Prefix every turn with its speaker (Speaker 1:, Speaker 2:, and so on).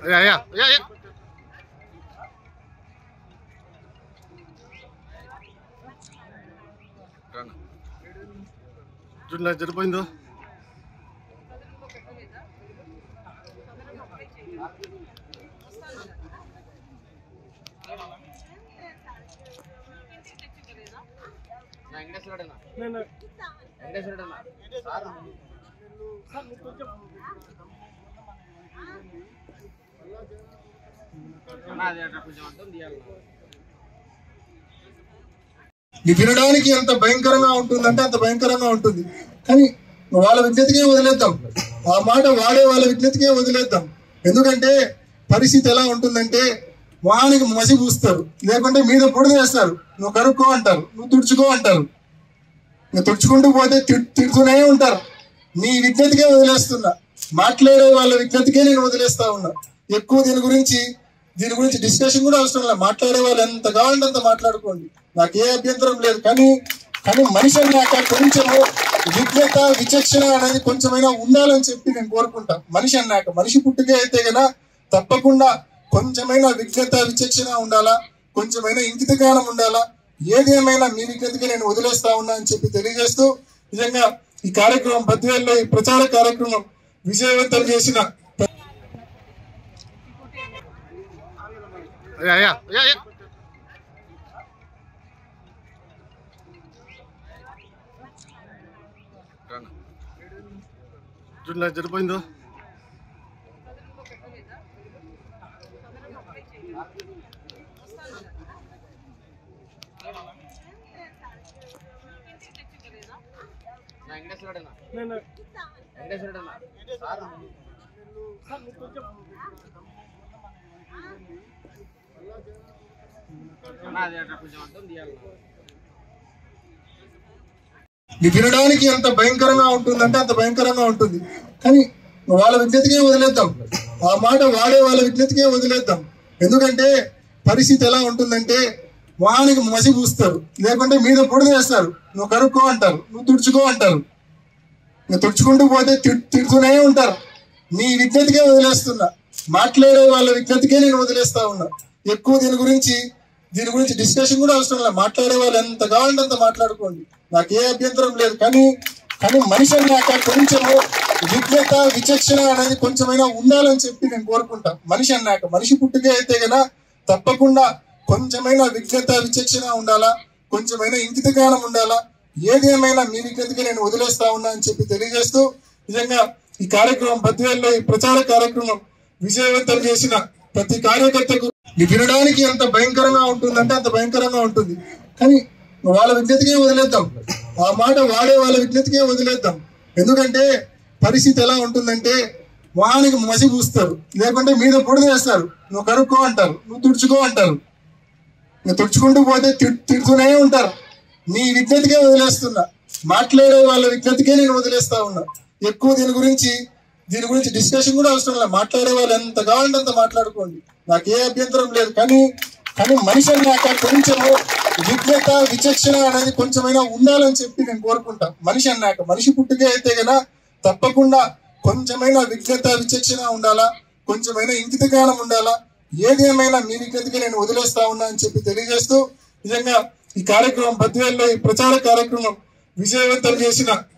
Speaker 1: Ja, ja, ja, ja. చూడు నాకు సరిపోయిందో
Speaker 2: వెంకటేశ్వరుడేనా వెంకటేశ్వరుడేనా సార్ అన్నా, అది అట్లా కొంచెం అర్థం తీయాలి
Speaker 3: ఇది వినడానికి ఎంత భయంకరంగా ఉంటుందంటే అంత భయంకరంగా ఉంటుంది కానీ వాళ్ళ విజ్ఞతకే వదిలేద్దాం ఆ మాట వాడే వాళ్ళ విజ్ఞతకే వదిలేద్దాం ఎందుకంటే పరిస్థితి ఎలా ఉంటుందంటే వానికి మసి పూస్తారు లేకుంటే మీద పొడి వేస్తారు నువ్వు కరుక్కో అంటారు నువ్వు తుడుచుకో అంటారు నువ్వు తుడుచుకుంటూ పోతే తిట్- తిడుతూనే ఉంటారు నీ విజ్ఞతకే వదిలేస్తున్నా మాట్లాడే వాళ్ళ విజ్ఞతకే నేను వదిలేస్తా ఉన్నా ఎక్కువ దీని గురించి దీని గురించి డిస్కషన్ కూడా అవసరం లేదు మాట్లాడే వాళ్ళు ఎంత కావాలంటే అంత మాట్లాడుకోండి నాకు ఏ అభ్యంతరం లేదు కానీ కానీ మనిషి అన్నాక కొంచెము విజ్ఞత విచక్షణ అనేది కొంచెమైనా ఉండాలని చెప్పి నేను కోరుకుంటా మనిషి అన్నాక మనిషి పుట్టుకే అయితే గన తప్పకుండా కొంచెమైనా విజ్ఞత విచక్షణ ఉండాలా కొంచెమైనా ఇంకిత జ్ఞానం ఉండాలా ఏది ఏమైనా మీ విజ్ఞతకి నేను వదిలేస్తా ఉన్నా అని చెప్పి తెలియజేస్తూ నిజంగా ఈ కార్యక్రమం బద్వేల్లో ఈ ప్రచార కార్యక్రమం విజయవంతం చేసిన
Speaker 1: Ja, ja, ja, ja. చూడు నాకు సరిపోయిందో
Speaker 2: వెంకటేశ్వరుడేనా వెంకటేశ్వరుడేనా సార్ అన్నా, అది అట్లా కొంచెం అర్థం తీయాలి
Speaker 3: ఇది వినడానికి ఎంత భయంకరంగా ఉంటుందంటే అంత భయంకరంగా ఉంటుంది కానీ వాళ్ళ విజ్ఞతకే వదిలేద్దాం ఆ మాట వాడే వాళ్ళ విజ్ఞతకే వదిలేద్దాం ఎందుకంటే పరిస్థితి ఎలా ఉంటుందంటే వానికి మసి పూస్తారు లేకుంటే మీద పొడి వేస్తారు నువ్వు కరుక్కో అంటారు నువ్వు తుడుచుకో అంటారు నువ్వు తుడుచుకుంటూ పోతే తిట్- తిడుతూనే ఉంటారు నీ విజ్ఞతకే వదిలేస్తున్నా మాట్లాడే వాళ్ళ విజ్ఞతకే నేను వదిలేస్తా ఉన్నా ఎక్కువ దీని గురించి దీని గురించి డిస్కషన్ కూడా అవసరం లేదు మాట్లాడే వాళ్ళు ఎంత కావాలంటే అంత మాట్లాడుకోండి నాకు ఏ అభ్యంతరం లేదు కానీ కానీ మనిషి అన్నాక కొంచెము విజ్ఞత విచక్షణ అనేది కొంచెమైనా ఉండాలని చెప్పి నేను కోరుకుంటా మనిషి అన్నాక మనిషి పుట్టుకే అయితే గన తప్పకుండా కొంచెమైనా విజ్ఞత విచక్షణ ఉండాలా కొంచెమైనా ఇంకిత జ్ఞానం ఉండాలా ఏది ఏమైనా మీ విజ్ఞతకి నేను వదిలేస్తా ఉన్నా అని చెప్పి తెలియజేస్తూ నిజంగా ఈ కార్యక్రమం బద్వేల్లో ఈ ప్రచార కార్యక్రమం విజయవంతం చేసిన ప్రతి కార్యకర్తకు ఇది వినడానికి ఎంత భయంకరంగా ఉంటుందంటే అంత భయంకరంగా ఉంటుంది కానీ వాళ్ళ విజ్ఞతకే వదిలేద్దాం ఆ మాట వాడే వాళ్ళ విజ్ఞతకే వదిలేద్దాం ఎందుకంటే పరిస్థితి ఎలా ఉంటుందంటే వానికి మసి పూస్తారు లేకుంటే మీద పొడి వేస్తారు నువ్వు కరుక్కో అంటారు నువ్వు తుడుచుకో అంటారు నువ్వు తుడుచుకుంటూ పోతే తిట్- తిడుతూనే ఉంటారు నీ విజ్ఞతకే వదిలేస్తున్నా మాట్లాడే వాళ్ళ విజ్ఞతకే నేను వదిలేస్తా ఉన్నా ఎక్కువ దీని గురించి దీని గురించి డిస్కషన్ కూడా అవసరం లేదు మాట్లాడే వాళ్ళు ఎంత కావాలంటే అంత మాట్లాడుకోండి నాకు ఏ అభ్యంతరం లేదు కానీ కానీ మనిషి అన్నాక కొంచెము విజ్ఞత విచక్షణ అనేది కొంచెమైనా ఉండాలని చెప్పి నేను కోరుకుంటా మనిషి అన్నాక మనిషి పుట్టుకే అయితే గన తప్పకుండా కొంచెమైనా విజ్ఞత విచక్షణ ఉండాలా కొంచెమైనా ఇంకిత జ్ఞానం ఉండాలా ఏది ఏమైనా మీ విజ్ఞతకి నేను వదిలేస్తా ఉన్నా అని చెప్పి తెలియజేస్తూ నిజంగా ఈ కార్యక్రమం బద్వేల్లో ఈ ప్రచార కార్యక్రమం విజయవంతం చేసిన